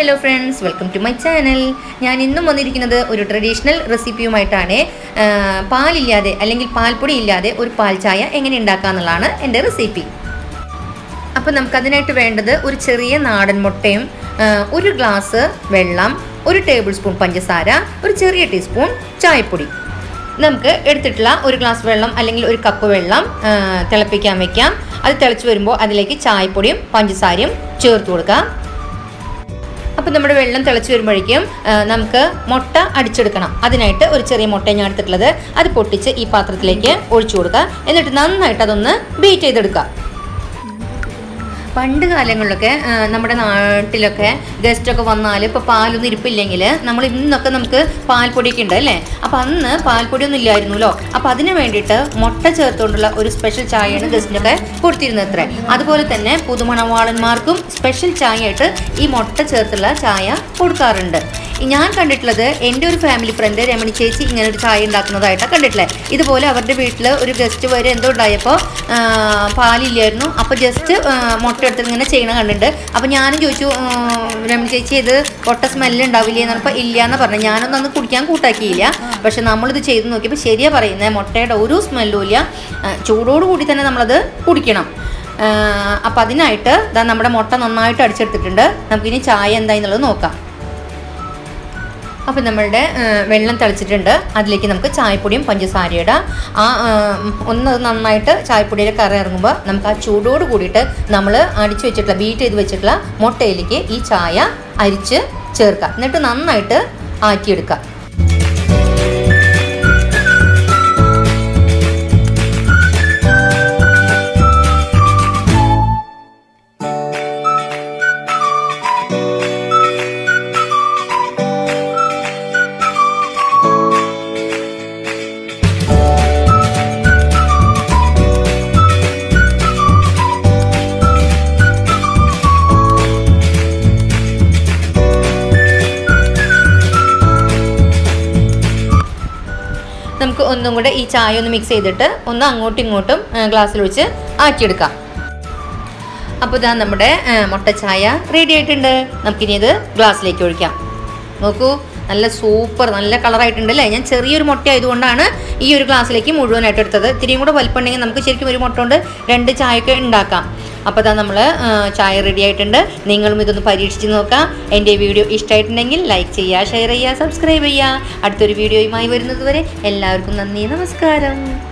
hello friends welcome to my channel ഞാൻ ഇന്നും വന്നിരിക്കുന്നത് ഒരു ട്രഡീഷണൽ റെസിപ്പിയുമായിട്ടാണ് ആ, പാലില്ലാതെ അല്ലെങ്കിൽ പാൽപ്പൊടി ഇല്ലാതെ ഒരു പാൽ ചായ എങ്ങനെ ഉണ്ടാക്കാമെന്നുള്ളതാണ് എൻ്റെ റെസിപ്പി അപ്പോൾ നമുക്കതിനായിട്ട് വേണ്ടത് ഒരു ചെറിയ നാടൻ മുട്ടയും ആ, ഒരു ഗ്ലാസ് വെള്ളം ഒരു ടേബിൾ സ്പൂൺ പഞ്ചസാര ഒരു ചെറിയ ടീസ്പൂൺ ചായപ്പൊടി നമുക്ക് എടുത്തിട്ടുള്ള ഒരു ഗ്ലാസ് വെള്ളം അല്ലെങ്കിൽ ഒരു കപ്പ് വെള്ളം ആ, തിളപ്പിക്കാൻ വെക്കാം അത് തിളച്ച് വരുമ്പോൾ അതിലേക്ക് ചായപ്പൊടിയും പഞ്ചസാരയും ചേർത്ത് കൊടുക്കാം അപ്പോൾ നമ്മുടെ വെള്ളം തിളച്ച് വരുമ്പോഴേക്കും ആ, നമുക്ക് മുട്ട അടിച്ചെടുക്കണം അതിനായിട്ട് ഒരു ചെറിയ മുട്ട ഞാൻ എടുത്തിട്ടുള്ളത് അത് പൊട്ടിച്ച് ഈ പാത്രത്തിലേക്ക് ഒഴിച്ചു കൊടുക്കുക എന്നിട്ട് നന്നായിട്ട് അതൊന്ന് ബീറ്റ് ചെയ്തെടുക്കുക പണ്ട് കാലങ്ങളിലൊക്കെ ആ, നമ്മുടെ നാട്ടിലൊക്കെ ഗസ്റ്റൊക്കെ വന്നാൽ ഇപ്പോൾ പാലൊന്നും ഇരിപ്പില്ലെങ്കിൽ നമ്മൾ ഇന്നൊക്കെ നമുക്ക് പാൽപ്പൊടിയൊക്കെ ഉണ്ട് അല്ലേ അപ്പോൾ അന്ന് പാൽപ്പൊടിയൊന്നും ഇല്ലായിരുന്നല്ലോ അപ്പോൾ അതിന് വേണ്ടിയിട്ട് മുട്ട ചേർത്തുകൊണ്ടുള്ള ഒരു സ്പെഷ്യൽ ചായയാണ് ഗസ്റ്റിനൊക്കെ കൊടുത്തിരുന്നത് അത്രേ അതുപോലെ തന്നെ പുതുമണവാളന്മാർക്കും സ്പെഷ്യൽ ചായ ആയിട്ട് ഈ മുട്ട ചേർത്തുള്ള ചായ കൊടുക്കാറുണ്ട് ഞാൻ കണ്ടിട്ടുള്ളത് എൻ്റെ ഒരു ഫാമിലി ഫ്രണ്ട് രമണി ചേച്ചി ഇങ്ങനെ ഒരു ചായ ഉണ്ടാക്കുന്നതായിട്ടാണ് കണ്ടിട്ടുള്ളത് ഇതുപോലെ അവരുടെ വീട്ടിൽ ഒരു ഗസ്റ്റ് വരെ എന്തോ ഉണ്ടായപ്പോൾ ആ, പാലില്ലായിരുന്നു അപ്പോൾ ജസ്റ്റ് മുട്ട എടുത്തിട്ട് ഇങ്ങനെ ചെയ്യണ കണ്ടിട്ടുണ്ട് അപ്പോൾ ഞാനും ചോദിച്ചു ആ, രമണി ചേച്ചി ഇത് പൊട്ട സ്മെല്ല് ഉണ്ടാവില്ലേ എന്ന് പറഞ്ഞപ്പോൾ ഇല്ല എന്ന് പറഞ്ഞു ഞാനൊന്നും അന്ന് കുടിക്കാൻ കൂട്ടാക്കിയില്ല പക്ഷെ നമ്മളിത് ചെയ്ത് നോക്കിയപ്പോൾ ശരിയാ പറയുന്നത് മുട്ടയുടെ ഒരു സ്മെല്ലും ഇല്ല ആ, ചൂടോടുകൂടി തന്നെ നമ്മളത് കുടിക്കണം അപ്പം അതിനായിട്ട് ദാ നമ്മുടെ മുട്ട നന്നായിട്ട് അടിച്ചെടുത്തിട്ടുണ്ട് നമുക്കിനി ചായ എന്തായെന്നുള്ളത് നോക്കാം അപ്പോൾ നമ്മളുടെ ആ, വെള്ളം തിളച്ചിട്ടുണ്ട് അതിലേക്ക് നമുക്ക് ചായപ്പൊടിയും പഞ്ചസാരയും ഇടാം ആ ആ, ഒന്ന് അത് നന്നായിട്ട് ചായപ്പൊടിയിലെ കറ ഇറങ്ങുമ്പോൾ നമുക്ക് ആ ചൂടോട് കൂടിയിട്ട് നമ്മൾ അടിച്ചു വെച്ചിട്ടുള്ള ബീറ്റ് ചെയ്ത് വെച്ചിട്ടുള്ള മുട്ടയിലേക്ക് ഈ ചായ അരിച്ച് ചേർക്കുക എന്നിട്ട് നന്നായിട്ട് ആക്കിയെടുക്കുക നമുക്ക് ഒന്നും കൂടെ ഈ ചായ ഒന്ന് മിക്സ് ചെയ്തിട്ട് ഒന്ന് അങ്ങോട്ടും ഇങ്ങോട്ടും ഗ്ലാസ്സിൽ ഒഴിച്ച് ആക്കിയെടുക്കാം അപ്പോൾ ഇതാ നമ്മുടെ ആ, മുട്ട ചായ റെഡി ആയിട്ടുണ്ട് നമുക്കിനി ഇത് ഗ്ലാസ്സിലേക്ക് ഒഴിക്കാം നോക്കൂ നല്ല സൂപ്പർ നല്ല കളറായിട്ടുണ്ട് അല്ലേ ഞാൻ ചെറിയൊരു മുട്ട ആയതുകൊണ്ടാണ് ഈ ഒരു ഗ്ലാസ്സിലേക്ക് മുഴുവനായിട്ട് എടുത്തത് ഇത്തിരിയും കൂടെ വലിപ്പമുണ്ടെങ്കിൽ നമുക്ക് ശരിക്കും ഒരു മുട്ട കൊണ്ട് രണ്ട് ചായയൊക്കെ ഉണ്ടാക്കാം അപ്പോൾ ഇതാ നമ്മൾ ചായ റെഡി ആയിട്ടുണ്ട് നിങ്ങളും ഇതൊന്ന് പരീക്ഷിച്ച് നോക്കാം എൻ്റെ വീഡിയോ ഇഷ്ടമായിട്ടുണ്ടെങ്കിൽ ലൈക്ക് ചെയ്യുക ഷെയർ ചെയ്യുക സബ്സ്ക്രൈബ് ചെയ്യുക അടുത്തൊരു വീഡിയോയുമായി വരുന്നത് വരെ എല്ലാവർക്കും നന്ദി നമസ്കാരം